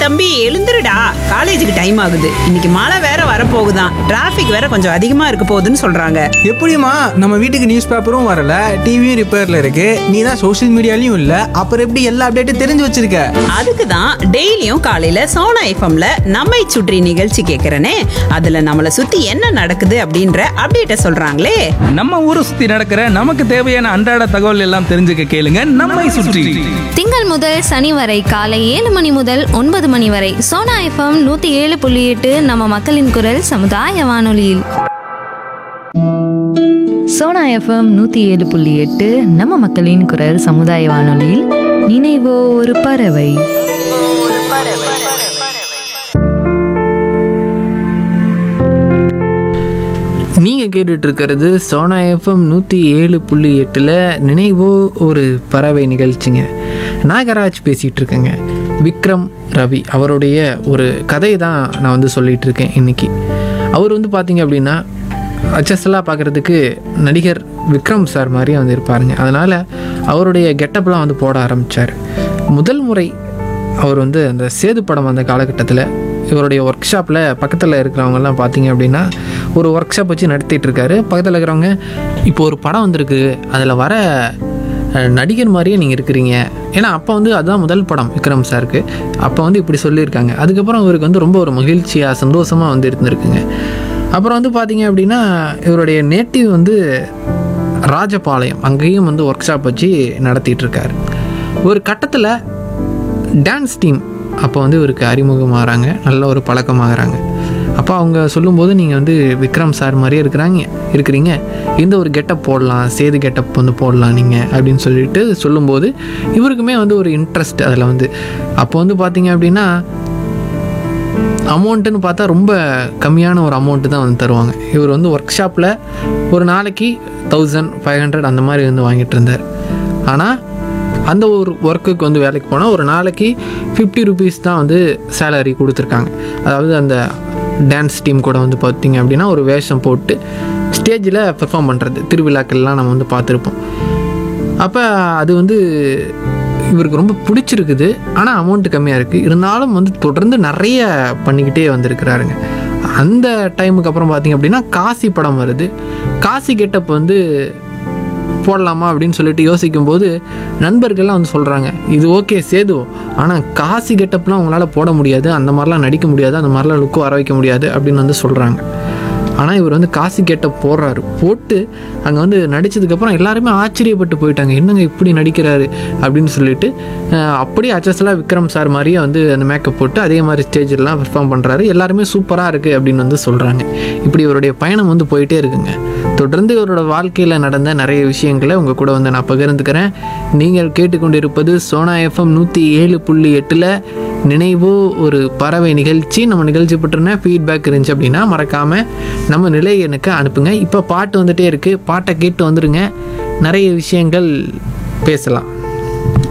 தம்பி எழுந்துருடா காலேஜுக்கு டைம் ஆகுது இன்னைக்கு மழை வேற வரப்போகுதாம் டிராஃபிக் வேற கொஞ்சம் அதிகமா இருக்க போகுதுன்னு சொல்றாங்க எப்படிம்மா நம்ம வீட்டுக்கு நியூஸ் பேப்பரும் வரல டிவியும் ரிப்பேர்ல இருக்கு நீ தான் சோஷியல் மீடியாலையும் இல்ல அப்புறம் எப்படி எல்லா அப்டேட்டும் தெரிஞ்சு வச்சிருக்க அதுக்கு தான் டெய்லியும் காலையில சோனா எஃப்எம்ல நம்மை சுற்றி நிகழ்ச்சி கேட்கறனே அதுல நம்மளை சுத்தி என்ன நடக்குது அப்படின்ற அப்டேட்ட சொல்றாங்களே நம்ம ஊரை சுத்தி நடக்கிற நமக்கு தேவையான அன்றாட தகவல் எல்லாம் தெரிஞ்சுக்க கேளுங்க நம்மை சுற்றி திங்கள் முதல் சனி வரை காலை ஏழு மணி முதல் ஒன்பது மணி வரை சோனா எஃப்எம் நூத்தி ஏழு புள்ளி எட்டு நம்ம மக்களின் குரல் சமுதாய வானொலியில் சோனா எஃப்எம் நூற்றி ஏழு புள்ளி எட்டு நம்ம மக்களின் குரல் சமுதாய வானொலியில் நினைவோ ஒரு பறவை நீங்கள் கேட்டுட்டு இருக்கிறது சோனா எஃப்எம் நூற்றி ஏழு புள்ளி எட்டில் நினைவோ ஒரு பறவை நிகழ்ச்சிங்க நாகராஜ் பேசிகிட்டு இருக்கேங்க விக்ரம் ரவி அவருடைய ஒரு கதை தான் நான் வந்து சொல்லிகிட்டு இருக்கேன் இன்னைக்கு அவர் வந்து பார்த்தீங்க அப்படின்னா அச்சஸ்லாம் பார்க்குறதுக்கு நடிகர் விக்ரம் சார் மாதிரியே வந்து இருப்பாருங்க அதனால் அவருடைய கெட்டப்லாம் வந்து போட ஆரம்பித்தார் முதல் முறை அவர் வந்து அந்த சேது படம் அந்த காலகட்டத்தில் இவருடைய ஒர்க் ஷாப்பில் பக்கத்தில் இருக்கிறவங்கெல்லாம் பார்த்தீங்க அப்படின்னா ஒரு ஒர்க் ஷாப் வச்சு நடத்திட்டு இருக்காரு பக்கத்தில் இருக்கிறவங்க இப்போ ஒரு படம் வந்திருக்கு அதில் வர அஹ், நடிகர் மாதிரியே நீங்கள் இருக்கிறீங்க ஏன்னா அப்போ வந்து அதுதான் முதல் படம் விக்ரம் சாருக்கு அப்போ வந்து இப்படி சொல்லியிருக்காங்க அதுக்கப்புறம் இவருக்கு வந்து ரொம்ப ஒரு மகிழ்ச்சியாக சந்தோஷமாக வந்து இருந்திருக்குங்க அப்புறம் வந்து பார்த்தீங்க அப்படின்னா இவருடைய நேட்டிவ் வந்து ராஜபாளையம் அங்கேயும் வந்து ஒர்க் ஷாப் வச்சு நடத்திட்டு இருக்காரு ஒரு கட்டத்தில் டான்ஸ் டீம் அப்போ வந்து இவருக்கு அறிமுகமாகறாங்க நல்ல ஒரு பழக்கமாகறாங்க அப்போ அவங்க சொல்லும்போது நீங்கள் வந்து விக்ரம் சார் மாதிரியே இருக்கிறாங்க இருக்கிறீங்க இந்த ஒரு கெட்டப் போடலாம் சேது கெட்டப் வந்து போடலாம் நீங்கள் அப்படின்னு சொல்லிட்டு சொல்லும்போது இவருக்குமே வந்து ஒரு இன்ட்ரெஸ்ட் அதில் வந்து அப்போ வந்து பார்த்தீங்க அப்படின்னா அமௌண்ட்டுன்னு பார்த்தா ரொம்ப கம்மியான ஒரு அமௌண்ட்டு தான் வந்து தருவாங்க இவர் வந்து ஒர்க் ஷாப்பில் ஒரு நாளைக்கு தௌசண்ட் ஃபைவ் ஹண்ட்ரட் அந்த மாதிரி வந்து வாங்கிட்டு இருந்தார் ஆனால் அந்த ஒரு ஒர்க்குக்கு வந்து வேலைக்கு போனால் ஒரு நாளைக்கு ஃபிஃப்டி ருபீஸ் தான் வந்து சேலரி கொடுத்துருக்காங்க அதாவது அந்த டான்ஸ் டீம் கூட வந்து பார்த்தீங்க அப்படின்னா ஒரு வேஷம் போட்டு ஸ்டேஜில் பெர்ஃபார்ம் பண்ணுறது திருவிழாக்கள்லாம் நம்ம வந்து பார்த்துருப்போம் அப்போ அது வந்து இவருக்கு ரொம்ப பிடிச்சிருக்குது ஆனால் அமௌண்ட்டு கம்மியாக இருக்குது இருந்தாலும் வந்து தொடர்ந்து நிறைய பண்ணிக்கிட்டே வந்திருக்கிறாருங்க அந்த டைமுக்கு அப்புறம் பார்த்தீங்க அப்படின்னா காசி படம் வருது காசி கெட்டப் வந்து போடலாமா அப்படின்னு சொல்லிட்டு யோசிக்கும்போது நண்பர்கள்லாம் வந்து சொல்கிறாங்க இது ஓகே சேது ஆனால் காசி கெட்டப்லாம் உங்களால் போட முடியாது அந்த மாதிரிலாம் நடிக்க முடியாது அந்த மாதிரிலாம் லுக்கு வர வைக்க முடியாது அப்படின்னு வந்து சொல்கிறாங்க ஆனால் இவர் வந்து காசி கெட்டப் போடுறாரு போட்டு அங்கே வந்து நடித்ததுக்கப்புறம் எல்லாருமே ஆச்சரியப்பட்டு போயிட்டாங்க என்னங்க இப்படி நடிக்கிறாரு அப்படின்னு சொல்லிட்டு அஹ், அப்படியே அச்சஸ்லாம் விக்ரம் சார் மாதிரியே வந்து அந்த மேக்கப் போட்டு அதே மாதிரி ஸ்டேஜிலலாம் பெர்ஃபார்ம் பண்ணுறாரு எல்லாருமே சூப்பராக இருக்குது அப்படின்னு வந்து சொல்கிறாங்க இப்படி இவருடைய பயணம் வந்து போயிட்டே இருக்குங்க தொடர்ந்து இவரோட வாழ்க்கையில் நடந்த நிறைய விஷயங்களை உங்கள் கூட வந்து நான் பகிர்ந்துக்கிறேன் நீங்கள் கேட்டுக்கொண்டிருப்பது சோனா எஃப்எம் நூற்றி ஏழு புள்ளி எட்டில் நினைவோ ஒரு பறவை நிகழ்ச்சி நம்ம நிகழ்ச்சி பற்றின ஃபீட்பேக் இருந்துச்சு அப்படின்னா மறக்காமல் நம்ம நிலை எனக்கு அனுப்புங்க இப்போ பாட்டு வந்துட்டே இருக்குது பாட்டை கேட்டு வந்துடுங்க நிறைய விஷயங்கள் பேசலாம்